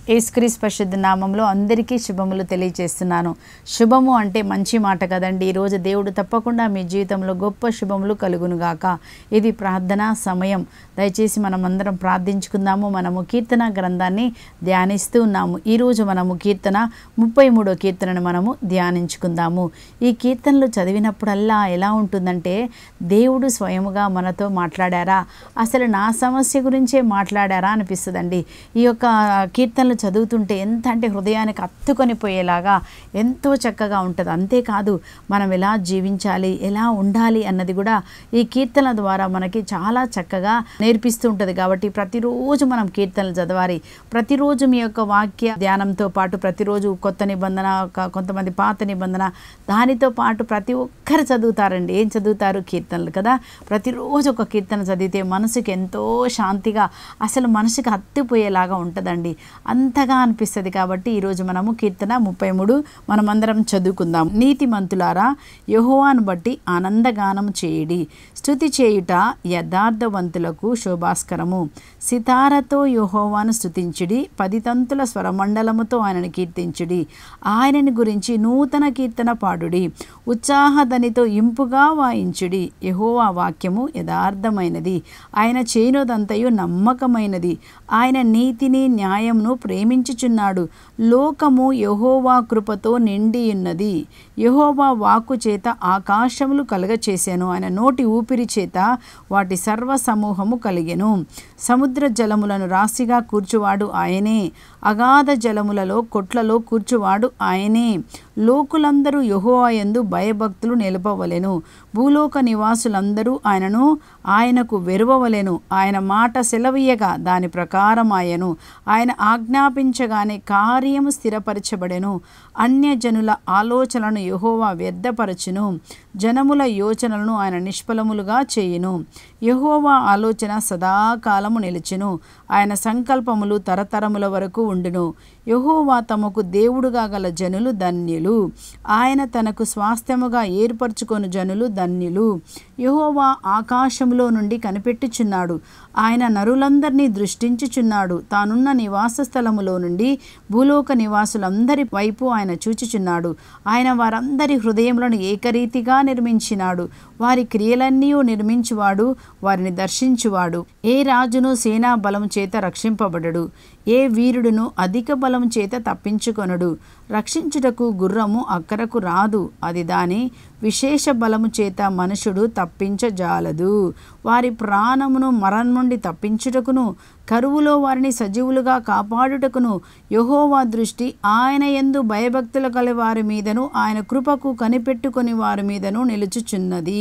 ఏసుక్రీస్ పరిశుద్ధ నామంలో అందరికీ శుభములు తెలియజేస్తున్నాను శుభము అంటే మంచి మాట కదండి ఈరోజు దేవుడు తప్పకుండా మీ జీవితంలో గొప్ప శుభములు కలుగునుగాక ఇది ప్రార్థనా సమయం దయచేసి మనం అందరం ప్రార్థించుకుందాము మనము కీర్తన గ్రంథాన్ని ధ్యానిస్తూ ఉన్నాము ఈరోజు మనము కీర్తన ముప్పై మూడో కీర్తనను మనము ధ్యానించుకుందాము ఈ కీర్తనలు చదివినప్పుడల్లా ఎలా ఉంటుందంటే దేవుడు స్వయముగా మనతో మాట్లాడారా అసలు నా సమస్య గురించే మాట్లాడారా అనిపిస్తుందండి ఈ యొక్క కీర్తనలు చదువుతుంటే ఎంత అంటే హృదయానికి అత్తుకొని పోయేలాగా ఎంతో చక్కగా ఉంటుంది అంతేకాదు మనం ఎలా జీవించాలి ఎలా ఉండాలి అన్నది కూడా ఈ కీర్తనల ద్వారా మనకి చాలా చక్కగా నేర్పిస్తూ ఉంటుంది కాబట్టి ప్రతిరోజు మనం కీర్తనలు చదవాలి ప్రతిరోజు మీ యొక్క వాక్య ధ్యానంతో పాటు ప్రతిరోజు కొత్త నిబంధన ఒక- కొంతమంది పాత నిబంధన దానితో పాటు ప్రతి ఒక్కరు చదువుతారండి ఏం చదువుతారు కీర్తనలు కదా ప్రతిరోజు ఒక కీర్తన చదివితే మనసుకి ఎంతో శాంతిగా అసలు మనసుకి హత్తిపోయేలాగా ఉంటుందండి అంతగా అనిపిస్తుంది కాబట్టి ఈరోజు మనము కీర్తన ముప్పై మూడు మనమందరం చదువుకుందాం నీతిమంతులారా యహోవాను బట్టి ఆనందగానం చేయుడి స్థుతి చేయుట యథార్థవంతులకు శోభాస్కరము సితారతో యహోవాను స్థుతించుడి పది తంతుల స్వరమండలముతో ఆయనను కీర్తించుడి ఆయనని గురించి నూతన కీర్తన పాడుడి ఉత్సాహధనితో ఇంపుగా వాయించుడి యహోవా వాక్యము యథార్థమైనది ఆయన చేయునదంతయు నమ్మకమైనది ఆయన నీతిని న్యాయమును ప్రేమించుచున్నాడు లోకము యహోవా కృపతో నిండి ఉన్నది యహోవా వాక్కు చేత ఆకాశములు కలగచేశాను ఆయన నోటి ఊపిరి చేత వాటి సర్వ సమూహము కలిగెను సముద్ర జలములను రాశిగా కూర్చువాడు ఆయనే అగాధ జలములలో కొట్లలో కూర్చువాడు ఆయనే లోకులందరూ యెహోవాయందు భయభక్తులు నిలపవలెను భూలోక నివాసులందరూ ఆయనను ఆయనకు వెరువవలెను ఆయన మాట సెలవీయగా దాని ప్రకారం ఆయను ఆయన ఆజ్ఞాపించగానే కార్యము స్థిరపరచబడెను అన్యజనుల ఆలోచనలను యెహోవా వ్యర్థపరచును జనముల యోచనలను ఆయన నిష్ఫలములుగా చేయును యెహోవా ఆలోచన సదాకాలము నిలిచెను ఆయన సంకల్పములు తరతరముల వరకు ఉండును యెహోవా తమకు దేవుడుగా గల జనులు ధన్యులు ఆయన తనకు స్వాస్థ్యముగా ఏర్పరచుకొను జనులు ధన్యులు యెహోవా ఆకాశములో నుండి కనిపెట్టుచున్నాడు ఆయన నరులందరినీ దృష్టించుచున్నాడు తానున్న నివాస స్థలములో నుండి భూలోక నివాసులందరి వైపు ఆయన చూచుచున్నాడు ఆయన వారందరి హృదయములను ఏకరీతిగా నిర్మించినాడు వారి క్రియలన్నీ నిర్మించువాడు వారిని దర్శించువాడు ఏ రాజును సేనా బలము చేత రక్షింపబడడు ఏ వీరుడును అధిక బలం చేత తప్పించుకొనడు రక్షించుటకు గుర్రము అక్కరకు రాదు అది దాని విశేష బలము చేత మనుషుడు తప్పించజాలదు వారి ప్రాణమును మరణం నుండి తప్పించుటకును కరువులో వారిని సజీవులుగా కాపాడుటకును యహోవా దృష్టి ఆయన యందు భయభక్తుల కల వారి మీదను ఆయన కృపకు కనిపెట్టుకొని వారి మీదను నిలుచుచున్నది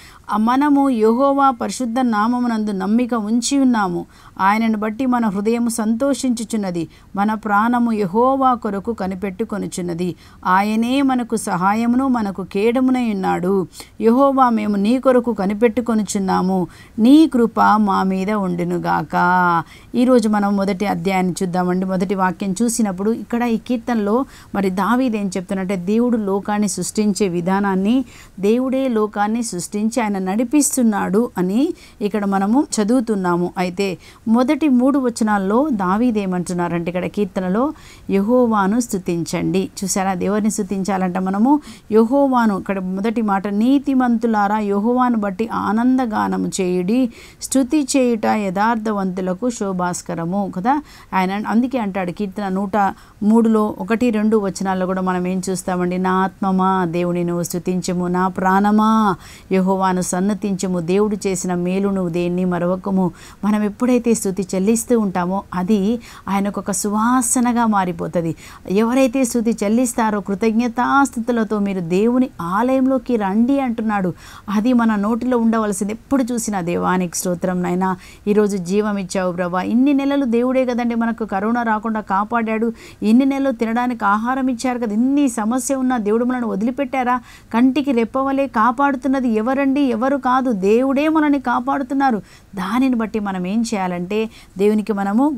ఆ మనము యెహోవా పరిశుద్ధ నామమునందు నమ్మిక ఉంచి ఉన్నాము ఆయనను బట్టి మన హృదయము సంతోషించుచున్నది మన ప్రాణము యెహోవా కొరకు కనిపెట్టుకొనుచున్నది ఆయనే మనకు సహాయమును మనకు కేడమునై ఉన్నాడు యెహోవా మేము నీ కొరకు కనిపెట్టుకొనుచున్నాము నీ కృప మా మీద ఉండునుగాక ఈరోజు మనం మొదటి అధ్యాయాన్ని చూద్దామండి మొదటి వాక్యం చూసినప్పుడు ఇక్కడ ఈ కీర్తనలో మరి దావీదు ఏం చెప్తున్నట్టే దేవుడు లోకాన్ని సృష్టించే విధానాన్ని దేవుడే లోకాన్ని సృష్టించి ఆయన నడిపిస్తున్నాడు అని ఇక్కడ మనము చదువుతున్నాము అయితే మొదటి మూడు వచనాల్లో దావీదు ఏమంటున్నారంటే ఇక్కడ కీర్తనలో యహోవాను స్థుతించండి చూసారా దేవుని స్థుతించాలంటే మనము యహోవాను ఇక్కడ మొదటి మాట నీతిమంతులారా యహోవాను బట్టి ఆనందగానము చేయుడి స్థుతి చేయుట యథార్థవంతులకు శోభాస్కరము కదా ఆయన అందుకే అంటాడు కీర్తన నూట మూడులో ఒకటి రెండు వచనాల్లో కూడా మనం ఏం చూస్తామండి నా ఆత్మమా దేవుని నువ్వు స్థుతించము నా ప్రాణమా యహోవాను సన్నతించము దేవుడు చేసిన మేలు నువ్వు దేన్ని మరొకము మనం ఎప్పుడైతే స్థుతి చెల్లిస్తూ ఉంటామో అది ఆయనకు ఒక సువాసనగా మారిపోతుంది ఎవరైతే స్థుతి చెల్లిస్తారో కృతజ్ఞతాస్థుతులతో మీరు దేవుని ఆలయంలోకి రండి అంటున్నాడు అది మన నోటిలో ఉండవలసింది ఎప్పుడు చూసినా దేవానికి స్తోత్రం నైనా ఈరోజు జీవం ఇచ్చావు ప్రభా ఇన్ని నెలలు దేవుడే కదండి మనకు కరోనా రాకుండా కాపాడాడు ఇన్ని నెలలు తినడానికి ఆహారం ఇచ్చారు కదా ఇన్ని సమస్య ఉన్నా దేవుడు మనల్ని వదిలిపెట్టారా కంటికి రెప్పవలే కాపాడుతున్నది ఎవరండి ఎవరు కాదు దేవుడే మనల్ని కాపాడుతున్నారు దానిని బట్టి మనం ఏం చేయాలంటే దేవునికి మనము కృతజ్ఞత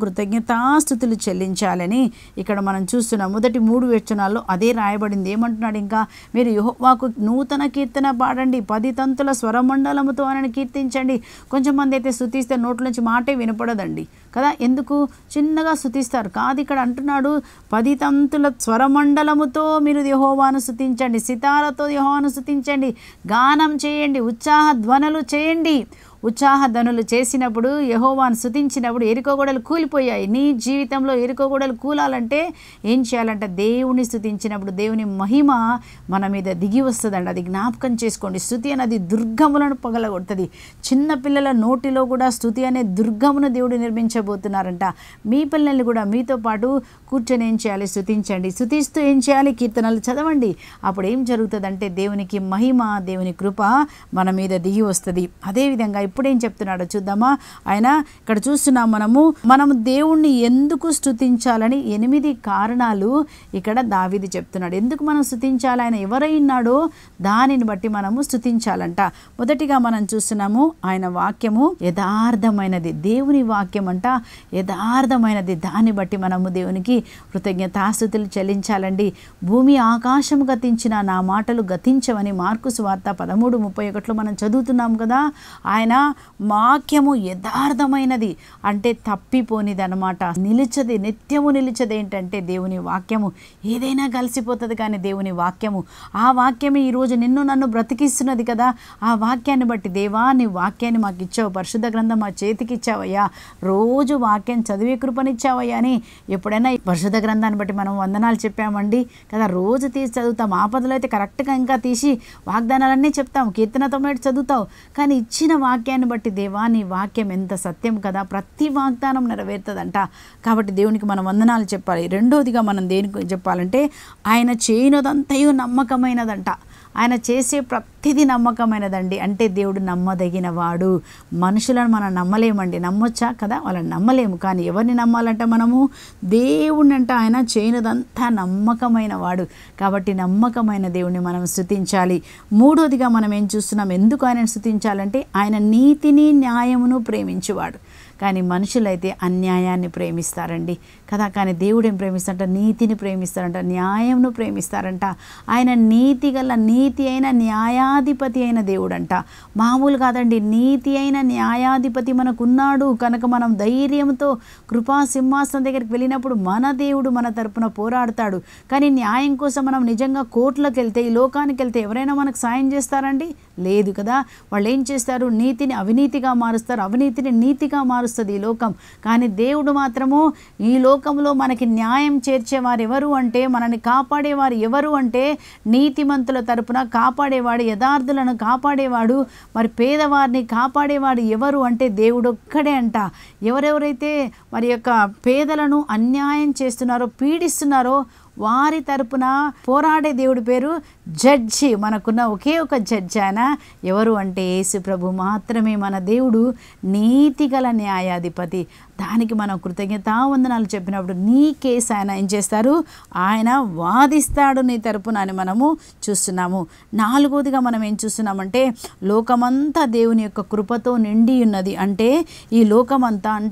కృతజ్ఞతాస్థుతులు చెల్లించాలని ఇక్కడ మనం చూస్తున్నాం మొదటి మూడు వచనాల్లో అదే రాయబడింది ఏమంటున్నాడు ఇంకా మీరు యెహోవాకు నూతన కీర్తన పాడండి పది తంతుల స్వరమండలముతో ఆయనను కీర్తించండి కొంచెం మంది అయితే స్థుతిస్తే నోట్ల నుంచి మాటే వినపడదండి కదా ఎందుకు చిన్నగా స్థుతిస్తారు కాదు ఇక్కడ అంటున్నాడు పది తంతుల స్వరమండలముతో మీరు యహోవాను స్థుతించండి సితారతో యహోవాను స్థుతించండి గానం చేయండి ఉత్సాహ ధ్వనులు చేయండి ఉత్సాహ ధనులు చేసినప్పుడు యహోవాను స్థుతించినప్పుడు ఎరుకోగొడలు కూలిపోయాయి నీ జీవితంలో ఎరుకోగొడలు కూలాలంటే ఏం చేయాలంటే దేవుని స్థుతించినప్పుడు దేవుని మహిమ మన మీద దిగి వస్తుందండి అది జ్ఞాపకం చేసుకోండి స్థుతి అనేది దుర్గములను పగలగొడుతుంది చిన్న పిల్లల నోటిలో కూడా స్థుతి అనే దుర్గమును దేవుడు నిర్మించబోతున్నారంట మీ పిల్లల్ని కూడా మీతో పాటు కూర్చొని ఏం చేయాలి స్థుతించండి స్థుతిస్తూ ఏం చేయాలి కీర్తనలు చదవండి అప్పుడు ఏం జరుగుతుందంటే దేవునికి మహిమ దేవుని కృప మన మీద దిగి వస్తుంది అదేవిధంగా ఇప్పుడు ఏం చెప్తున్నాడో చూద్దామా ఆయన ఇక్కడ చూస్తున్నాం మనము మనము దేవుణ్ణి ఎందుకు స్థుతించాలని ఎనిమిది కారణాలు ఇక్కడ దావిది చెప్తున్నాడు ఎందుకు మనం స్థుతించాలి ఆయన ఎవరైనాడో దానిని బట్టి మనము స్థుతించాలంట మొదటిగా మనం చూస్తున్నాము ఆయన వాక్యము యథార్థమైనది దేవుని వాక్యం అంట యథార్థమైనది దాన్ని బట్టి మనము దేవునికి కృతజ్ఞతాస్థుతులు చెల్లించాలండి భూమి ఆకాశం గతించిన నా మాటలు గతించవని మార్కు సువార్త పదమూడు ముప్పై ఒకటిలో మనం చదువుతున్నాం కదా ఆయన వాక్యము యథార్థమైనది అంటే తప్పిపోనిది అనమాట నిలిచది నిత్యము నిలిచది ఏంటంటే దేవుని వాక్యము ఏదైనా కలిసిపోతుంది కానీ దేవుని వాక్యము ఆ వాక్యమే ఈరోజు నిన్ను నన్ను బ్రతికిస్తున్నది కదా ఆ వాక్యాన్ని బట్టి దేవా నీ వాక్యాన్ని మాకు ఇచ్చావు పరిశుద్ధ గ్రంథం మా చేతికి ఇచ్చావయ్యా రోజు వాక్యం చదివే కృపనిచ్చావయ్యా అని ఎప్పుడైనా ఈ పరిశుద్ధ గ్రంథాన్ని బట్టి మనం వందనాలు చెప్పామండి కదా రోజు తీసి చదువుతాం ఆపదలో అయితే కరెక్ట్గా ఇంకా తీసి వాగ్దానాలన్నీ చెప్తాం కీర్తనతో మేట చదువుతావు కానీ ఇచ్చిన వాక్యాన్ని బట్టి దేవా నీ వాక్యం ఎంత సత్యం కదా ప్రతి వాగ్దానం నెరవేరుతుందంట కాబట్టి దేవునికి మనం వందనాలు చెప్పాలి రెండోదిగా మనం దేనికి చెప్పాలంటే ఆయన చేయనదంతయు నమ్మకమైనదంట ఆయన చేసే ప్రతిదీ నమ్మకమైనదండి అంటే దేవుడు నమ్మదగిన వాడు మనుషులను మనం నమ్మలేమండి నమ్మొచ్చా కదా వాళ్ళని నమ్మలేము కానీ ఎవరిని నమ్మాలంటే మనము దేవుడిని అంటే ఆయన చేయనదంతా నమ్మకమైన వాడు కాబట్టి నమ్మకమైన దేవుడిని మనం స్థుతించాలి మూడోదిగా మనం ఏం చూస్తున్నాం ఎందుకు ఆయనను స్థుతించాలంటే ఆయన నీతిని న్యాయమును ప్రేమించేవాడు కానీ మనుషులైతే అన్యాయాన్ని ప్రేమిస్తారండి కదా కానీ దేవుడు ఏం ప్రేమిస్తారంట నీతిని ప్రేమిస్తారంట న్యాయంను ప్రేమిస్తారంట ఆయన నీతి గల నీతి అయిన న్యాయాధిపతి అయిన దేవుడంట మామూలు కాదండి నీతి అయిన న్యాయాధిపతి మనకున్నాడు కనుక మనం ధైర్యంతో కృపా సింహాసనం దగ్గరికి వెళ్ళినప్పుడు మన దేవుడు మన తరపున పోరాడతాడు కానీ న్యాయం కోసం మనం నిజంగా కోర్టులకు వెళ్తే ఈ లోకానికి వెళ్తే ఎవరైనా మనకు సాయం చేస్తారండి లేదు కదా వాళ్ళు ఏం చేస్తారు నీతిని అవినీతిగా మారుస్తారు అవినీతిని నీతిగా మారుస్తుంది ఈ లోకం కానీ దేవుడు మాత్రము ఈ లోకంలో మనకి న్యాయం చేర్చేవారు ఎవరు అంటే మనని కాపాడేవారు ఎవరు అంటే నీతిమంతుల తరపున కాపాడేవాడు యథార్థులను కాపాడేవాడు మరి పేదవారిని కాపాడేవాడు ఎవరు అంటే దేవుడు ఒక్కడే అంట ఎవరెవరైతే మరి యొక్క పేదలను అన్యాయం చేస్తున్నారో పీడిస్తున్నారో వారి తరపున పోరాడే దేవుడి పేరు జడ్జి మనకున్న ఒకే ఒక జడ్జి ఆయన ఎవరు అంటే యేసు ప్రభు మాత్రమే మన దేవుడు నీతిగల న్యాయాధిపతి దానికి మనం కృతజ్ఞతావందనాలు చెప్పినప్పుడు నీ కేసు ఆయన ఏం చేస్తారు ఆయన వాదిస్తాడు నీ తరపున అని మనము చూస్తున్నాము నాలుగోదిగా మనం ఏం చూస్తున్నామంటే లోకమంతా దేవుని యొక్క కృపతో నిండి ఉన్నది అంటే ఈ లోకమంతా అంట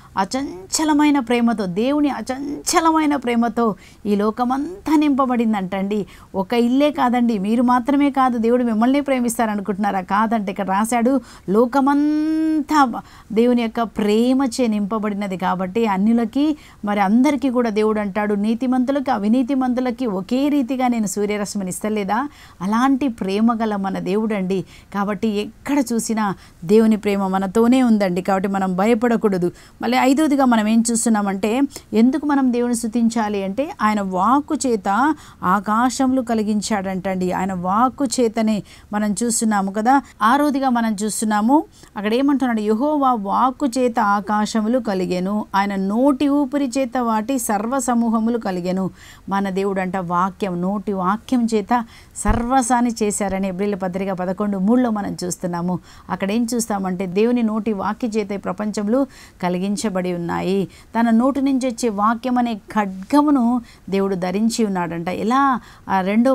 అచంచలమైన ప్రేమతో దేవుని అచంచలమైన ప్రేమతో ఈ లోకమంతా నింపబడిందంటండి ఒక ఇల్లే కాదండి మీరు మాత్రమే కాదు దేవుడు మిమ్మల్ని ప్రేమిస్తారనుకుంటున్నారా కాదంటే ఇక్కడ రాశాడు లోకమంతా దేవుని యొక్క ప్రేమచే నింపబడినది కాబట్టి అన్యులకి మరి అందరికీ కూడా దేవుడు అంటాడు నీతిమంతులకి అవినీతిమంతులకి ఒకే రీతిగా నేను సూర్యరశ్మిని ఇస్తలేదా అలాంటి ప్రేమ గల మన దేవుడు అండి కాబట్టి ఎక్కడ చూసినా దేవుని ప్రేమ మనతోనే ఉందండి కాబట్టి మనం భయపడకూడదు మళ్ళీ ఐదవదిగా మనం ఏం చూస్తున్నామంటే ఎందుకు మనం దేవుని స్థుతించాలి అంటే ఆయన వాక్కు చేత ఆకాశములు కలిగించాడంటండి ఆయన వాక్కు చేతనే మనం చూస్తున్నాము కదా ఆరోదిగా మనం చూస్తున్నాము అక్కడ ఏమంటున్నాడు యహోవా వాక్కు చేత ఆకాశములు కలిగెను ఆయన నోటి ఊపిరి చేత వాటి సర్వ సమూహములు కలిగెను మన దేవుడు అంట వాక్యం నోటి వాక్యం చేత సర్వసాని చేశారని ఎబ్రిల్ పత్రిక పదకొండు మూడులో మనం చూస్తున్నాము అక్కడ ఏం చూస్తామంటే దేవుని నోటి వాక్య చేత ఈ ప్రపంచంలో కలిగించబడి ఉన్నాయి తన నోటి నుంచి వచ్చే వాక్యం అనే ఖడ్గమును దేవుడు ధరించి ఉన్నాడంట ఎలా ఆ రెండో బహిరంగ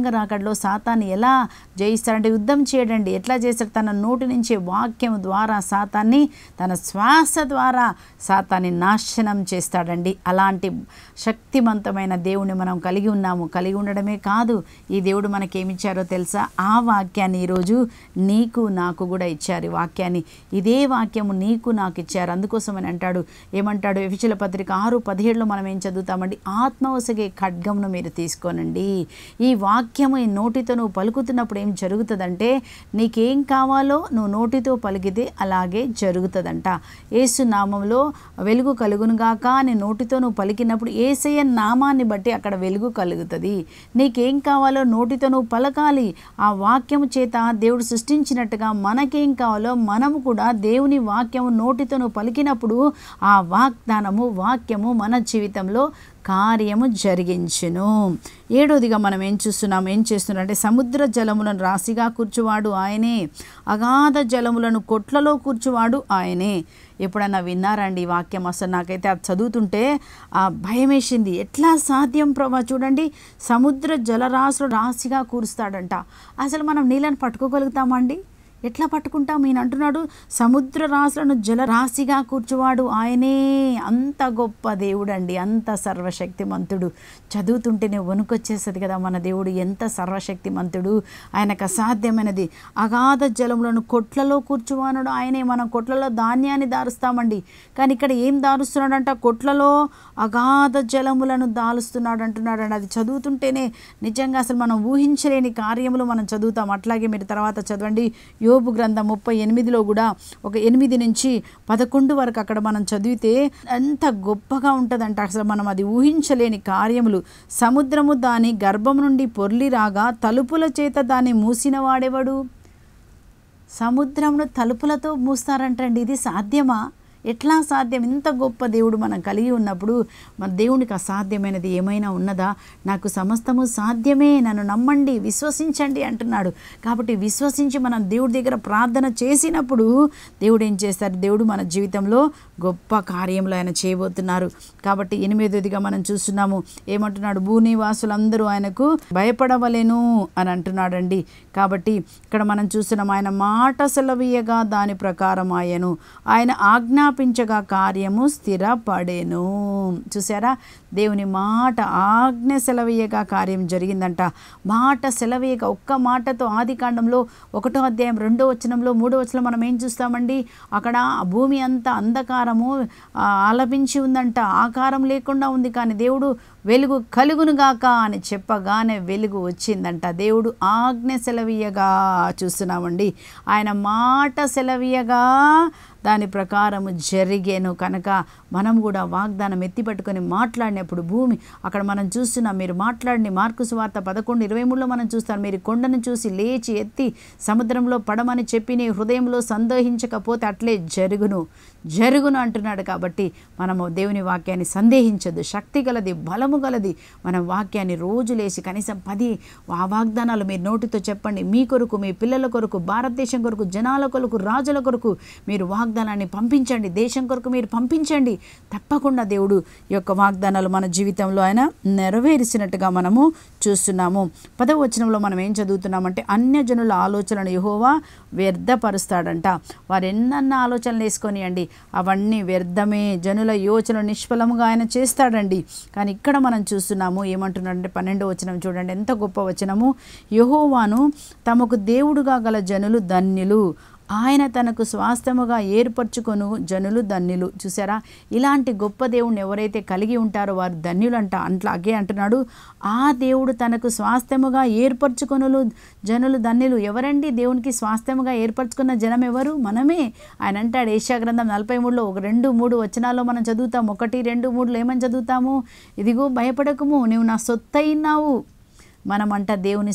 రాకడలో సాతాన్ని ఎలా జయిస్తాడంటే యుద్ధం చేయడండి ఎట్లా చేస్తాడు తన నోటి నుంచి వాక్యం ద్వారా సాతాన్ని తన శ్వాస ద్వారా సాతాన్ని నాశనం చేస్తాడండి అలాంటి శక్తివంతమైన దేవుని మనం కలిగి ఉన్నాము కలిగి ఉండడమే కాదు ఈ దేవుడు మనకేమిచ్చారో తెలుసా ఆ వాక్యాన్ని ఈరోజు నీకు నాకు కూడా ఇచ్చారు ఈ వాక్యాన్ని ఇదే వాక్యము నీకు నాకు ఇచ్చారు అందుకోసమని అంటాడు ఏమంటాడు ఎఫిచుల పత్రిక ఆరు పదిహేడులో మనం ఏం చదువుతామండి ఆత్మవసగే ఖడ్గమును మీరు తీసుకోనండి ఈ వాక్యము ఈ నోటితో నువ్వు పలుకుతున్నప్పుడు ఏం జరుగుతుందంటే నీకేం కావాలో నువ్వు నోటితో పలికితే అలాగే జరుగుతుందంట ఏసు నామంలో వెలుగు కలుగునుగాక అని నోటితో నువ్వు పలికినప్పుడు ఏసయ్య నామాన్ని బట్టి అక్కడ వెలుగు కలుగుతుంది నీకేం కావాలో నోటితో నువ్వు పలకాలి ఆ వాక్యము చేత దేవుడు సృష్టించినట్టుగా మనకేం కావాలో మనము కూడా దేవుని వాక్యము నోటితో నువ్వు పలికినప్పుడు ఆ వాగ్దానము వాక్యము మన జీవితంలో కార్యము జరిగించును ఏడోదిగా మనం ఏం చూస్తున్నాం ఏం చేస్తున్నాం అంటే సముద్ర జలములను రాశిగా కూర్చువాడు ఆయనే అగాధ జలములను కొట్లలో కూర్చువాడు ఆయనే ఎప్పుడన్నా విన్నారండి ఈ వాక్యం అసలు నాకైతే అది చదువుతుంటే ఆ భయం వేసింది ఎట్లా సాధ్యం ప్రభా చూడండి సముద్ర జలరాశులు రాశిగా కూరుస్తాడంట అసలు మనం నీళ్ళని పట్టుకోగలుగుతామండి ఎట్లా పట్టుకుంటాం ఈయన అంటున్నాడు సముద్ర రాశులను జలరాశిగా కూర్చువాడు ఆయనే అంత గొప్ప దేవుడు అండి అంత సర్వశక్తిమంతుడు చదువుతుంటేనే వణుకొచ్చేస్తుంది కదా మన దేవుడు ఎంత సర్వశక్తిమంతుడు ఆయనకు అసాధ్యమైనది అగాధ జలములను కొట్లలో కూర్చువానుడు ఆయనే మనం కొట్లలో ధాన్యాన్ని దారుస్తామండి కానీ ఇక్కడ ఏం దారుస్తున్నాడంట కొట్లలో అగాధ జలములను దాలుస్తున్నాడు అంటున్నాడు అండి అది చదువుతుంటేనే నిజంగా అసలు మనం ఊహించలేని కార్యములు మనం చదువుతాం అట్లాగే మీరు తర్వాత చదవండి యోబు గ్రంథం ముప్పై ఎనిమిదిలో కూడా ఒక ఎనిమిది నుంచి పదకొండు వరకు అక్కడ మనం చదివితే ఎంత గొప్పగా ఉంటుందంట అసలు మనం అది ఊహించలేని కార్యములు సముద్రము దాని గర్భం నుండి పొర్లి రాగా తలుపుల చేత దాన్ని మూసిన వాడెవడు సముద్రమును తలుపులతో మూస్తారంటండి ఇది సాధ్యమా ఎట్లా సాధ్యం ఇంత గొప్ప దేవుడు మనం కలిగి ఉన్నప్పుడు మన దేవునికి అసాధ్యమైనది ఏమైనా ఉన్నదా నాకు సమస్తము సాధ్యమే నన్ను నమ్మండి విశ్వసించండి అంటున్నాడు కాబట్టి విశ్వసించి మనం దేవుడి దగ్గర ప్రార్థన చేసినప్పుడు దేవుడు ఏం చేస్తారు దేవుడు మన జీవితంలో గొప్ప కార్యములు ఆయన చేయబోతున్నారు కాబట్టి ఎనిమిదోదిగా మనం చూస్తున్నాము ఏమంటున్నాడు భూనివాసులందరూ ఆయనకు భయపడవలెను అని అంటున్నాడండి కాబట్టి ఇక్కడ మనం చూస్తున్నాం ఆయన మాట సెలవీయగా దాని ప్రకారం ఆయను ఆయన ఆజ్ఞాపించగా కార్యము స్థిరపడేను చూసారా దేవుని మాట ఆజ్ఞ సెలవీయగా కార్యం జరిగిందంట మాట సెలవీయగా ఒక్క మాటతో ఆది కాండంలో ఒకటో అధ్యాయం రెండో వచనంలో మూడో వచనం మనం ఏం చూస్తామండి అక్కడ ఆ భూమి అంతా అంధకారము ఆ, ఆలపించి ఉందంట ఆకారం లేకుండా ఉంది కానీ దేవుడు వెలుగు కలుగునుగాక అని చెప్పగానే వెలుగు వచ్చిందంట దేవుడు ఆజ్ఞ సెలవీయగా చూస్తున్నామండి ఆయన మాట సెలవీయగా దాని ప్రకారము జరిగేను కనుక మనం కూడా వాగ్దానం ఎత్తిపట్టుకొని మాట్లాడినప్పుడు భూమి అక్కడ మనం చూస్తున్నాం మీరు మాట్లాడిన మార్కు సువార్త పదకొండు ఇరవై మూడులో మనం చూస్తాం మీరు కొండను చూసి లేచి ఎత్తి సముద్రంలో పడమని చెప్పి నీ హృదయంలో సందేహించకపోతే అట్లే జరుగును జరుగును అంటున్నాడు కాబట్టి మనము దేవుని వాక్యాన్ని సందేహించదు శక్తి గలది బలము గలది మనం వాక్యాన్ని రోజు లేచి కనీసం పది ఆ వాగ్దానాలు మీరు నోటితో చెప్పండి మీ కొరకు మీ పిల్లల కొరకు భారతదేశం కొరకు జనాల కొరకు రాజుల కొరకు మీరు వాగ్దానాన్ని పంపించండి దేశం కొరకు మీరు పంపించండి తప్పకుండా దేవుడు ఈ యొక్క వాగ్దానాలు మన జీవితంలో ఆయన నెరవేర్చినట్టుగా మనము చూస్తున్నాము పదవ వచనంలో మనం ఏం చదువుతున్నామంటే అన్యజనుల ఆలోచనను యహోవా వ్యర్థపరుస్తాడంట వారు ఎన్నన్న ఆలోచనలు వేసుకొని అండి అవన్నీ వ్యర్థమే జనుల యోచన నిష్ఫలముగా ఆయన చేస్తాడండి కానీ ఇక్కడ మనం చూస్తున్నాము ఏమంటున్నాడంటే పన్నెండో వచనం చూడండి ఎంత గొప్ప వచనము యహోవాను తమకు దేవుడుగా గల జనులు ధన్యులు ఆయన తనకు స్వాస్థ్యముగా ఏర్పరచుకొను జనులు ధన్యులు చూసారా ఇలాంటి గొప్ప దేవుణ్ణి ఎవరైతే కలిగి ఉంటారో వారు ధన్యులంట అట్లాగే అంటున్నాడు ఆ దేవుడు తనకు స్వాస్థ్యముగా ఏర్పరచుకొనులు జనులు ధన్యులు ఎవరండి దేవునికి స్వాస్థ్యముగా ఏర్పరచుకున్న జనం ఎవరు మనమే ఆయన అంటాడు ఏషియా గ్రంథం నలభై మూడులో ఒక రెండు మూడు వచనాల్లో మనం చదువుతాం ఒకటి రెండు మూడులో ఏమని చదువుతాము ఇదిగో భయపడకము నువ్వు నా సొత్తయినావు మనమంట దేవుని సొత్తు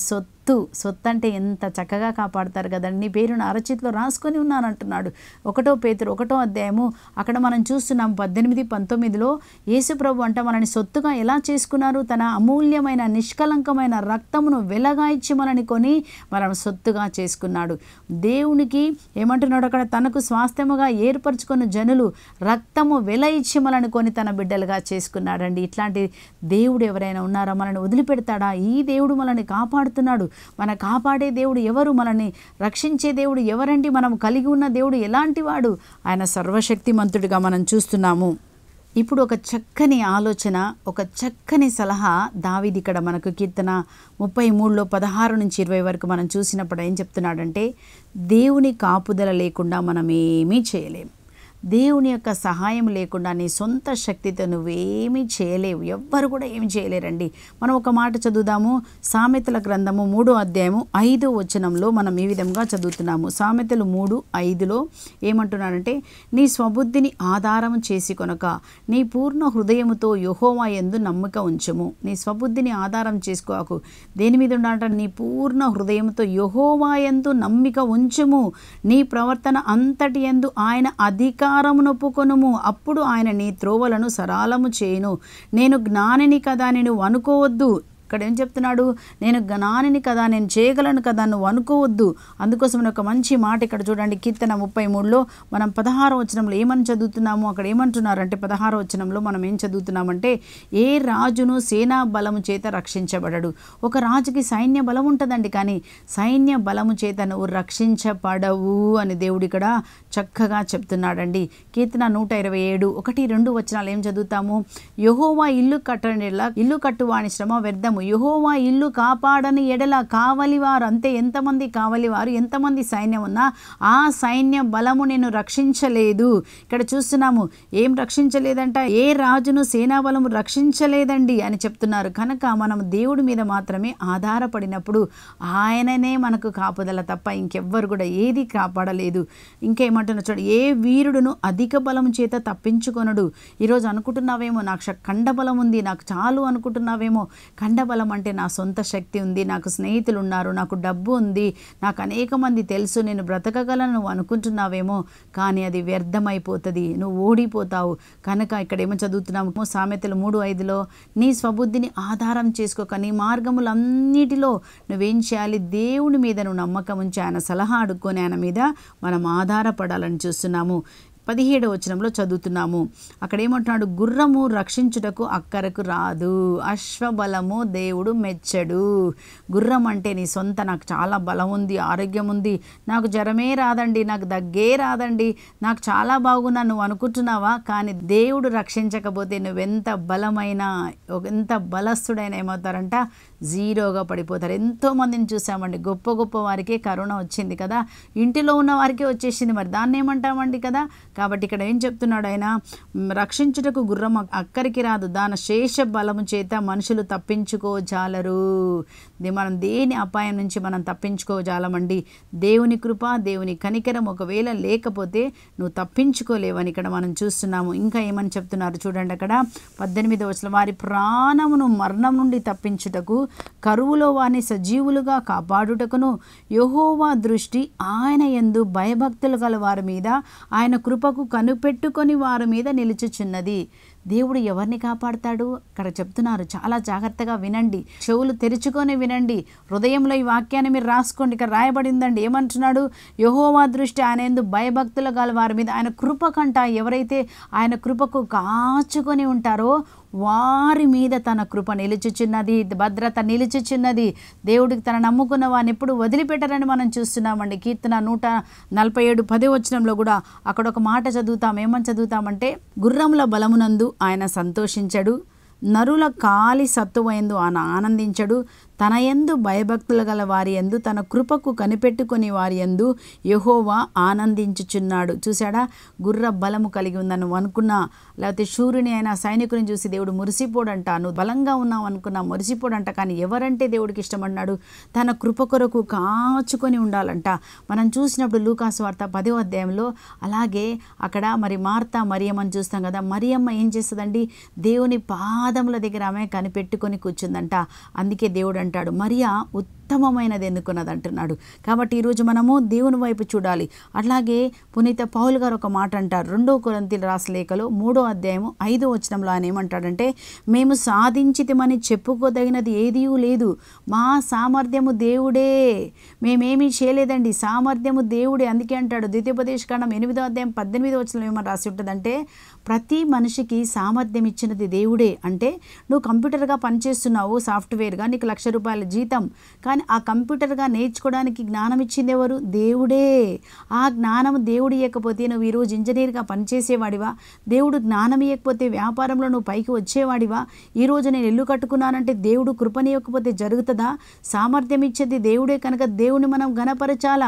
సొత్తు సొత్తు అంటే ఎంత చక్కగా కాపాడతారు కదండి నీ పేరును అరచితిలో రాసుకొని ఉన్నాను అంటున్నాడు ఒకటో పేతురు ఒకటో అధ్యాయము అక్కడ మనం చూస్తున్నాం పద్దెనిమిది పంతొమ్మిదిలో యేసుప్రభు అంట మనని సొత్తుగా ఎలా చేసుకున్నారు తన అమూల్యమైన నిష్కలంకమైన రక్తమును వెలగా ఇచ్చి మనని కొని మనం సొత్తుగా చేసుకున్నాడు దేవునికి ఏమంటున్నాడు అక్కడ తనకు స్వాస్థ్యముగా ఏర్పరచుకున్న జనులు రక్తము వెల ఇచ్చి మనని కొని తన బిడ్డలుగా చేసుకున్నాడండి ఇట్లాంటి దేవుడు ఎవరైనా ఉన్నారా మనల్ని వదిలిపెడతాడా ఈ దేవుడు మనల్ని కాపాడుతున్నాడు మన కాపాడే దేవుడు ఎవరు మనల్ని రక్షించే దేవుడు ఎవరండి మనం కలిగి ఉన్న దేవుడు ఎలాంటి వాడు ఆయన సర్వశక్తిమంతుడిగా మనం చూస్తున్నాము ఇప్పుడు ఒక చక్కని ఆలోచన ఒక చక్కని సలహా దావిది ఇక్కడ మనకు కీర్తన ముప్పై మూడులో పదహారు నుంచి ఇరవై వరకు మనం చూసినప్పుడు ఏం చెప్తున్నాడంటే దేవుని కాపుదల లేకుండా మనం ఏమీ చేయలేం దేవుని యొక్క సహాయం లేకుండా నీ సొంత శక్తితో నువ్వేమీ చేయలేవు ఎవ్వరు కూడా ఏమి చేయలేరండి మనం ఒక మాట చదువుదాము సామెతల గ్రంథము మూడో అధ్యాయము ఐదో వచనంలో మనం ఈ విధంగా చదువుతున్నాము సామెతలు మూడు ఐదులో ఏమంటున్నాడంటే నీ స్వబుద్ధిని ఆధారం చేసి కొనక నీ పూర్ణ హృదయముతో యహోవా ఎందు నమ్మక ఉంచము నీ స్వబుద్ధిని ఆధారం చేసుకోకు దేని మీద ఉండాలంటే నీ పూర్ణ హృదయంతో యహోవా ఎందు నమ్మిక ఉంచుము నీ ప్రవర్తన అంతటి ఎందు ఆయన అధికారమును ఒప్పుకొనుము అప్పుడు ఆయన నీ త్రోవలను సరాలము చేయును నేను జ్ఞానిని కదా నేను అనుకోవద్దు ఇక్కడ ఏం చెప్తున్నాడు నేను జ్ఞానిని కదా నేను చేయగలను కదా నువ్వు అనుకోవద్దు అందుకోసం ఒక మంచి మాట ఇక్కడ చూడండి కీర్తన ముప్పై మూడులో మనం పదహారో వచనంలో ఏమని చదువుతున్నాము అక్కడ ఏమంటున్నారంటే పదహారో వచనంలో మనం ఏం చదువుతున్నామంటే ఏ రాజును సేనా బలము చేత రక్షించబడడు ఒక రాజుకి సైన్య బలం ఉంటుందండి కానీ సైన్య బలము చేత నువ్వు రక్షించబడవు అని దేవుడు ఇక్కడ చక్కగా చెప్తున్నాడండి కీర్తన నూట ఇరవై ఏడు ఒకటి రెండు వచనాలు ఏం చదువుతాము యహోవా ఇల్లు కట్టనిలా ఇల్లు కట్టువాని శ్రమ వ్యర్థము యహోవా ఇల్లు కాపాడని ఎడల కావలివారు అంతే ఎంతమంది కావలివారు ఎంతమంది సైన్యం ఉన్నా ఆ సైన్య బలము నేను రక్షించలేదు ఇక్కడ చూస్తున్నాము ఏం రక్షించలేదంట ఏ రాజును సేనా బలము రక్షించలేదండి అని చెప్తున్నారు కనుక మనం దేవుడి మీద మాత్రమే ఆధారపడినప్పుడు ఆయననే మనకు కాపుదల తప్ప ఇంకెవ్వరు కూడా ఏది కాపాడలేదు ఇంకేమంటున్నా చూడు ఏ వీరుడును అధిక బలం చేత తప్పించుకొనడు ఈరోజు అనుకుంటున్నావేమో నాకు శ- కండబలం ఉంది నాకు చాలు అనుకుంటున్నావేమో కండబలం అంటే నా సొంత శక్తి ఉంది నాకు స్నేహితులు ఉన్నారు నాకు డబ్బు ఉంది నాకు అనేక మంది తెలుసు నేను బ్రతకగలను నువ్వు అనుకుంటున్నావేమో కానీ అది వ్యర్థమైపోతుంది నువ్వు ఓడిపోతావు కనుక ఇక్కడ ఏమో చదువుతున్నాము సామెతలు మూడు ఐదులో నీ స్వబుద్ధిని ఆధారం చేసుకోక నీ మార్గములన్నిటిలో నువ్వేం చేయాలి దేవుని మీద నువ్వు నమ్మకం ఉంచి ఆయన సలహా అడుక్కొని ఆయన మీద మనం ఆధారపడాలని చూస్తున్నాము పదిహేడవ వచనంలో చదువుతున్నాము అక్కడ ఏమంటున్నాడు గుర్రము రక్షించుటకు అక్కరకు రాదు అశ్వబలము దేవుడు మెచ్చడు గుర్రం అంటే నీ సొంత నాకు చాలా బలం ఉంది ఆరోగ్యం ఉంది నాకు జ్వరమే రాదండి నాకు దగ్గే రాదండి నాకు చాలా బాగున్నా నువ్వు అనుకుంటున్నావా కానీ దేవుడు రక్షించకపోతే నువ్వెంత బలమైన ఎంత బలస్తుడైన ఏమవుతారంట జీరోగా పడిపోతారు ఎంతో మందిని చూసామండి గొప్ప గొప్ప వారికే కరోనా వచ్చింది కదా ఇంటిలో ఉన్న వారికే వచ్చేసింది మరి దాన్ని ఏమంటామండి కదా కాబట్టి ఇక్కడ ఏం చెప్తున్నాడు ఆయన మ్, రక్షించుటకు గుర్రం అక్- అక్కరికి రాదు దాని శేష బలము చేత మనుషులు తప్పించుకోజాలరు ది- మనం దేని అపాయం నుంచి మనం తప్పించుకోజాలమండి దేవుని కృప దేవుని కనికరం ఒకవేళ లేకపోతే నువ్వు తప్పించుకోలేవని ఇక్కడ మనం చూస్తున్నాము ఇంకా ఏమని చెప్తున్నారు చూడండి అక్కడ పద్దెనిమిదవ వచనం వారి ప్రాణమును మరణం నుండి తప్పించుటకు కరువులో వారిని సజీవులుగా కాపాడుటకును యహోవా దృష్టి ఆయన యందు భయభక్తులు గల వారి మీద ఆయన కృపకు కనుపెట్టుకొని వారి మీద నిలుచుచున్నది దేవుడు ఎవరిని కాపాడతాడు ఇక్కడ చెప్తున్నారు చాలా జాగ్రత్తగా వినండి చెవులు తెరుచుకొని వినండి హృదయంలో ఈ వాక్యాన్ని మీరు రాసుకోండి ఇక్కడ రాయబడిందండి ఏమంటున్నాడు యహోవా దృష్టి ఆయన ఎందు భయభక్తులు గల వారి మీద ఆయన కృప కంట ఎవరైతే ఆయన కృపకు కాచుకొని ఉంటారో వారి మీద తన కృప నిలుచుచున్నది భద్రత నిలుచుచున్నది దేవుడికి తన నమ్ముకున్న వారిని ఎప్పుడు వదిలిపెట్టరని మనం చూస్తున్నామండి కీర్తన నూట నలభై ఏడు పదే వచనంలో కూడా అక్కడ ఒక మాట చదువుతాం ఏమని చదువుతామంటే గుర్రముల బలమునందు ఆయన సంతోషించడు నరుల కాలి సత్తువయందు ఆయన ఆనందించడు తన యందు భయభక్తులు గల వారి యందు తన కృపకు కనిపెట్టుకొని వారి యందు యహోవా ఆనందించుచున్నాడు చూసాడా గుర్ర బలము కలిగి ఉందని నువ్వు అనుకున్నా లేకపోతే శూరుని అయినా సైనికుని చూసి దేవుడు మురిసిపోడంట నువ్వు బలంగా ఉన్నావు అనుకున్నా మురిసిపోడంట కానీ ఎవరంటే దేవుడికి ఇష్టమన్నాడు తన కృప కొరకు కాచుకొని ఉండాలంట మనం చూసినప్పుడు లూకాసు వార్త పదో అధ్యాయంలో అలాగే అక్కడ మరి మార్తా మరియమ్మని చూస్తాం కదా మరియమ్మ ఏం చేస్తుందండి దేవుని పాదముల దగ్గర ఆమె కనిపెట్టుకొని కూర్చుందంట అందుకే దేవుడు అంటాడు మరియా ఉత్తమమైనది ఎన్నుకున్నది అంటున్నాడు కాబట్టి ఈరోజు మనము దేవుని వైపు చూడాలి అట్లాగే పునీత పౌల్ గారు ఒక మాట అంటారు రెండో కొరంతీలు రాసిన లేఖలో మూడో అధ్యాయము ఐదో వచనంలో ఆయన ఏమంటాడంటే మేము సాధించితమని చెప్పుకోదగినది ఏదీ లేదు మా సామర్థ్యము దేవుడే మేమేమీ చేయలేదండి సామర్థ్యము దేవుడే అందుకే అంటాడు ద్వితీయోపదేశ కాండం ఎనిమిదో అధ్యాయం పద్దెనిమిదో వచనంలో ఏమని రాసి ఉంటుందంటే ప్రతి మనిషికి సామర్థ్యం ఇచ్చినది దేవుడే అంటే నువ్వు కంప్యూటర్గా పనిచేస్తున్నావు సాఫ్ట్వేర్గా నీకు లక్ష రూపాయల జీతం కానీ ఆ కంప్యూటర్గా నేర్చుకోవడానికి జ్ఞానం ఇచ్చింది ఎవరు దేవుడే ఆ జ్ఞానం దేవుడు ఇవ్వకపోతే నువ్వు ఈరోజు ఇంజనీర్గా పనిచేసేవాడివా దేవుడు జ్ఞానం ఇవ్వకపోతే వ్యాపారంలో నువ్వు పైకి వచ్చేవాడివా ఈరోజు నేను ఇల్లు కట్టుకున్నానంటే దేవుడు కృపనివ్వకపోతే జరుగుతుందా సామర్థ్యం ఇచ్చేది దేవుడే కనుక దేవుని మనం గణపరచాలా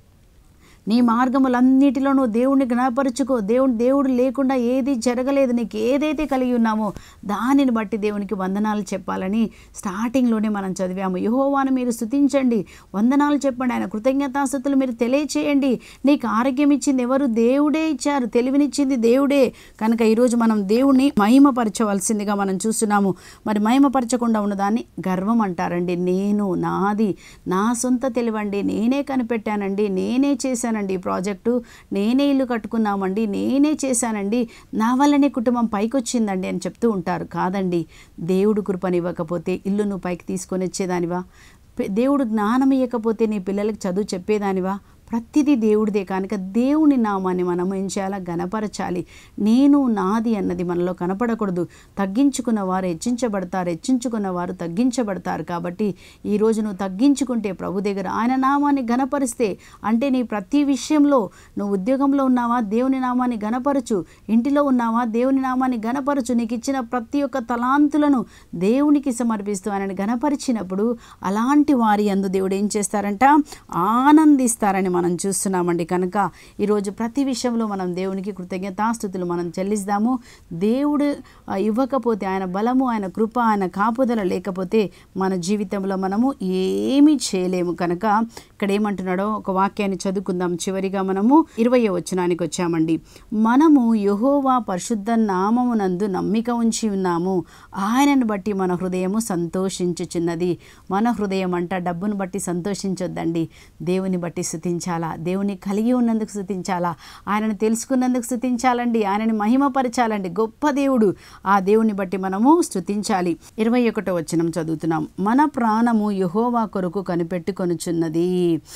నీ మార్గములన్నిటిలో నువ్వు దేవుణ్ణి జ్ఞాపరుచుకో దేవుడు దేవుడు లేకుండా ఏది జరగలేదు నీకు ఏదైతే కలిగి ఉన్నామో దానిని బట్టి దేవునికి వందనాలు చెప్పాలని స్టార్టింగ్లోనే మనం చదివాము యహోవాను మీరు స్థుతించండి వందనాలు చెప్పండి ఆయన కృతజ్ఞతాస్థుతులు మీరు తెలియచేయండి నీకు ఆరోగ్యం ఇచ్చింది ఎవరు దేవుడే ఇచ్చారు తెలివినిచ్చింది దేవుడే కనుక ఈరోజు మనం దేవుణ్ణి మహిమపరచవలసిందిగా మనం చూస్తున్నాము మరి మహిమపరచకుండా ఉన్నదాన్ని గర్వం అంటారండి నేను నాది నా సొంత తెలివండి నేనే కనిపెట్టానండి నేనే చేశానండి ఈ ప్రాజెక్టు నేనే ఇల్లు కట్టుకున్నామండి నేనే చేశానండి నా వల్లనే కుటుంబం పైకి వచ్చిందండి అని చెప్తూ ఉంటారు కాదండి దేవుడు కృపనివ్వకపోతే ఇల్లు నువ్వు పైకి తీసుకొని వచ్చేదానివా పె- దేవుడు జ్ఞానం ఇవ్వకపోతే నీ పిల్లలకి చదువు చెప్పేదానివా ప్రతిదీ దేవుడిదే కనుక దేవుని నామాన్ని మనం ఏం చేయాలా గనపరచాలి నేను నాది అన్నది మనలో కనపడకూడదు తగ్గించుకున్న వారు హెచ్చించబడతారు హెచ్చించుకున్న వారు తగ్గించబడతారు కాబట్టి ఈరోజు నువ్వు తగ్గించుకుంటే ప్రభు దగ్గర ఆయన నామాన్ని గనపరిస్తే అంటే నీ ప్రతి విషయంలో నువ్వు ఉద్యోగంలో ఉన్నావా దేవుని నామాన్ని గనపరచు ఇంటిలో ఉన్నావా దేవుని నామాన్ని గనపరచు నీకు ఇచ్చిన ప్రతి ఒక్క తలాంతులను దేవునికి సమర్పిస్తూ ఆయనని గనపరిచినప్పుడు అలాంటి వారి అందు దేవుడు ఏం చేస్తారంట ఆనందిస్తారని మనం చూస్తున్నామండి కనుక ఈరోజు ప్రతి విషయంలో మనం దేవునికి కృతజ్ఞతాస్థుతులు మనం చెల్లిస్తాము దేవుడు ఆ, ఇవ్వకపోతే ఆయన బలము ఆయన కృప ఆయన కాపుదల లేకపోతే మన జీవితంలో మనము ఏమీ చేయలేము కనుక ఇక్కడ ఏమంటున్నాడో ఒక వాక్యాన్ని చదువుకుందాం చివరిగా మనము ఇరవై వచనానికి వచ్చామండి మనము యహోవా పరిశుద్ధ నామమునందు నమ్మిక ఉంచి ఉన్నాము ఆయనను బట్టి మన హృదయము సంతోషించుచున్నది మన హృదయం అంట డబ్బును బట్టి సంతోషించొద్దండి దేవుని బట్టి స్థుతించాలా దేవుని కలిగి ఉన్నందుకు స్థుతించాలా ఆయనను తెలుసుకున్నందుకు స్థుతించాలండి ఆయనని మహిమపరచాలండి గొప్ప దేవుడు ఆ దేవుని బట్టి మనము స్థుతించాలి ఇరవై ఒకటో వచనం చదువుతున్నాం మన ప్రాణము యహోవా కొరకు కనిపెట్టుకొనుచున్నది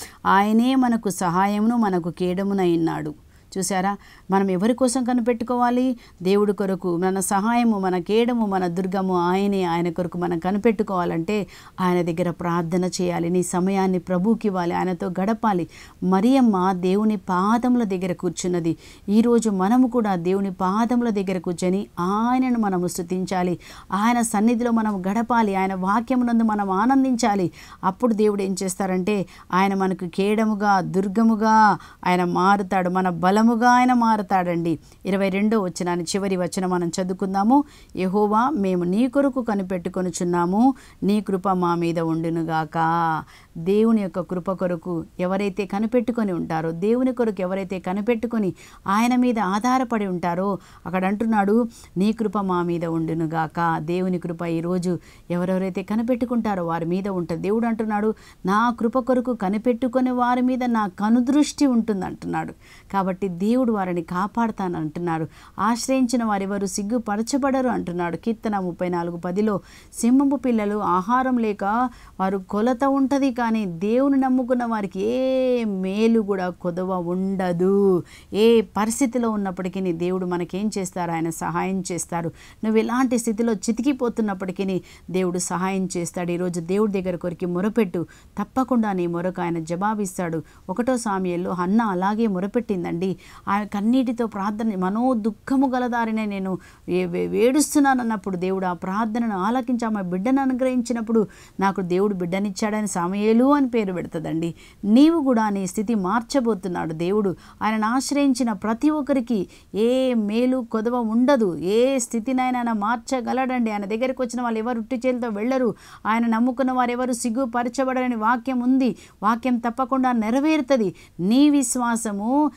ఆయనే మనకు సహాయమును మనకు కేడమునైనాడు చూసారా మనం ఎవరి కోసం కనిపెట్టుకోవాలి దేవుడి కొరకు మన సహాయము మన కేడము మన దుర్గము ఆయనే ఆయన కొరకు మనం కనిపెట్టుకోవాలంటే ఆయన దగ్గర ప్రార్థన చేయాలి నీ సమయాన్ని ప్రభుకి ఇవ్వాలి ఆయనతో గడపాలి మరియమ్మ దేవుని పాదముల దగ్గర కూర్చున్నది ఈరోజు మనము కూడా దేవుని పాదముల దగ్గర కూర్చొని ఆయనను మనము స్థుతించాలి ఆయన సన్నిధిలో మనం గడపాలి ఆయన వాక్యమునందు మనం ఆనందించాలి అప్పుడు దేవుడు ఏం చేస్తారంటే ఆయన మనకు కేడముగా దుర్గముగా ఆయన మారుతాడు మన బలముగా ఆయన మారుతాడండి ఇరవై రెండో వచనాన్ని చివరి వచనం మనం చదువుకుందాము యహోవా మేము నీ కొరకు కనిపెట్టుకొనుచున్నాము నీ కృప మా మీద ఉండునుగాక దేవుని యొక్క కృప కొరకు ఎవరైతే కనిపెట్టుకొని ఉంటారో దేవుని కొరకు ఎవరైతే కనిపెట్టుకొని ఆయన మీద ఆధారపడి ఉంటారో అక్కడ అంటున్నాడు నీ కృప మా మీద ఉండునుగాక దేవుని కృప ఈరోజు ఎవరెవరైతే కనిపెట్టుకుంటారో వారి మీద ఉంటుంది దేవుడు అంటున్నాడు నా కృప కొరకు కనిపెట్టుకునే వారి మీద నా కనుదృష్టి ఉంటుంది అంటున్నాడు కాబట్టి దేవుడు వారిని కాపాడుతాను అంటున్నారు ఆశ్రయించిన వారెవరు సిగ్గుపరచబడరు అంటున్నాడు కీర్తన ముప్పై నాలుగు పదిలో సింహపు పిల్లలు ఆహారం లేక వారు కొలత ఉంటుంది కానీ దేవుని నమ్ముకున్న వారికి ఏ మేలు కూడా కొదవ ఉండదు ఏ పరిస్థితిలో ఉన్నప్పటికీ నీ దేవుడు మనకేం చేస్తారు ఆయన సహాయం చేస్తారు నువ్వు ఎలాంటి స్థితిలో చితికిపోతున్నప్పటికీ దేవుడు సహాయం చేస్తాడు ఈరోజు దేవుడి దగ్గర కొరికి మొరపెట్టు తప్పకుండా నీ మొరకు ఆయన జవాబిస్తాడు ఒకటో సామ్యంలో హన్న అలాగే మొరపెట్టిందండి ఆమె కన్నీటితో ప్రార్థన మనో దుఃఖము గలదారినే నేను ఏ- వే- వేడుస్తున్నానన్నప్పుడు దేవుడు ఆ ప్రార్థనను ఆలకించి ఆమె బిడ్డను అనుగ్రహించినప్పుడు నాకు దేవుడు బిడ్డనిచ్చాడని సామయేలు అని పేరు పెడుతుందండి నీవు కూడా నీ స్థితి మార్చబోతున్నాడు దేవుడు ఆయనను ఆశ్రయించిన ప్రతి ఒక్కరికి ఏ మేలు కొదవ ఉండదు ఏ స్థితినైనా ఆయన మార్చగలడండి ఆయన దగ్గరికి వచ్చిన వాళ్ళు ఎవరు ఉట్టి చేతితో వెళ్ళరు ఆయన నమ్ముకున్న వారు ఎవరు సిగ్గుపరచబడరని వాక్యం ఉంది వాక్యం తప్పకుండా నెరవేరుతుంది నీ విశ్వాసము దేవుడి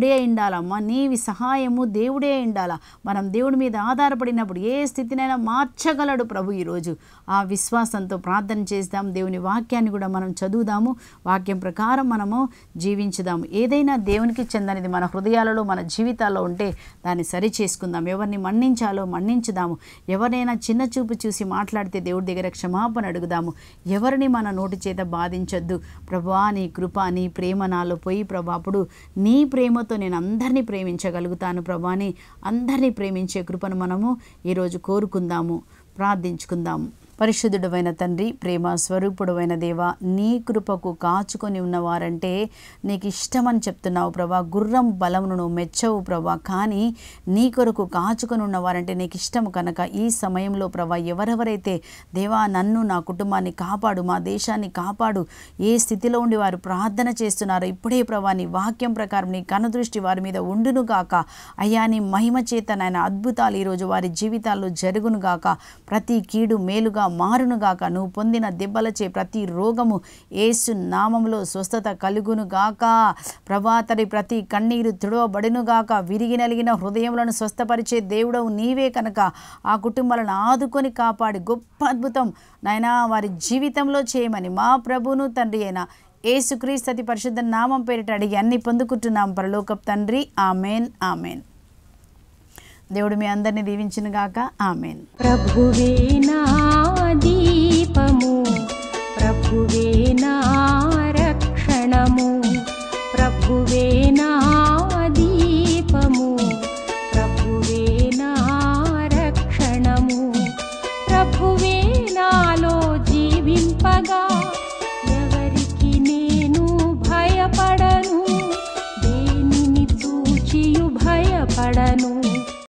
దేవుడే ఉండాలమ్మా నీవి సహాయము దేవుడే ఉండాలా మనం దేవుడి మీద ఆధారపడినప్పుడు ఏ స్థితినైనా మార్చగలడు ప్రభు ఈరోజు ఆ విశ్వాసంతో ప్రార్థన చేద్దాం దేవుని వాక్యాన్ని కూడా మనం చదువుదాము వాక్యం ప్రకారం మనము జీవించుదాము ఏదైనా దేవునికి చెందనిది మన హృదయాలలో మన జీవితాల్లో ఉంటే దాన్ని సరి చేసుకుందాం ఎవరిని మన్నించాలో మన్నించుదాము ఎవరైనా చిన్న చూపు చూసి మాట్లాడితే దేవుడి దగ్గర క్షమాపణ అడుగుదాము ఎవరిని మన నోటి చేత బాధించొద్దు ప్రభా నీ కృప నీ ప్రేమ నాలో పోయి ప్రభా అప్పుడు నీ ప్రేమతో నేను అందరినీ ప్రేమించగలుగుతాను ప్రభాని అందరినీ ప్రేమించే కృపను మనము ఈరోజు కోరుకుందాము ప్రార్థించుకుందాము పరిశుద్ధుడమైన తండ్రి ప్రేమ స్వరూపుడమైన దేవ నీ కృపకు కాచుకొని ఉన్నవారంటే నీకు ఇష్టమని చెప్తున్నావు ప్రభా గుర్రం బలమును నువ్వు మెచ్చవు ప్రభా కానీ నీ కొరకు కాచుకొని ఉన్నవారంటే నీకు ఇష్టం కనుక ఈ సమయంలో ప్రభా ఎవరెవరైతే దేవా నన్ను నా కుటుంబాన్ని కాపాడు మా దేశాన్ని కాపాడు ఏ స్థితిలో ఉండి వారు ప్రార్థన చేస్తున్నారో ఇప్పుడే ప్రభా నీ వాక్యం ప్రకారం నీ కనుదృష్టి వారి మీద ఉండును గాక అయ్యా నీ మహిమ చేత నాయన అద్భుతాలు ఈరోజు వారి జీవితాల్లో జరుగును గాక ప్రతి కీడు మేలుగా మారునుగాక నువ్వు పొందిన దెబ్బలచే ప్రతి రోగము ఏసు నామంలో స్వస్థత కలుగును గాక ప్రభాతరి ప్రతి కన్నీరు తుడవబడును గాక విరిగి నలిగిన హృదయములను స్వస్థపరిచే దేవుడవు నీవే కనుక ఆ కుటుంబాలను ఆదుకొని కాపాడి గొప్ప అద్భుతం నాయనా వారి జీవితంలో చేయమని మా ప్రభును తండ్రి అయిన ఏసుక్రీస్తు అతి పరిశుద్ధ నామం పేరిట అడిగి అన్ని పొందుకుంటున్నాం పరలోకప్ తండ్రి ఆమెన్ ఆమెన్ దేవుడు మీ అందరినీ దీవించిన గాక ఆమెన్ ప్రభువే నా దీపము ప్రభువే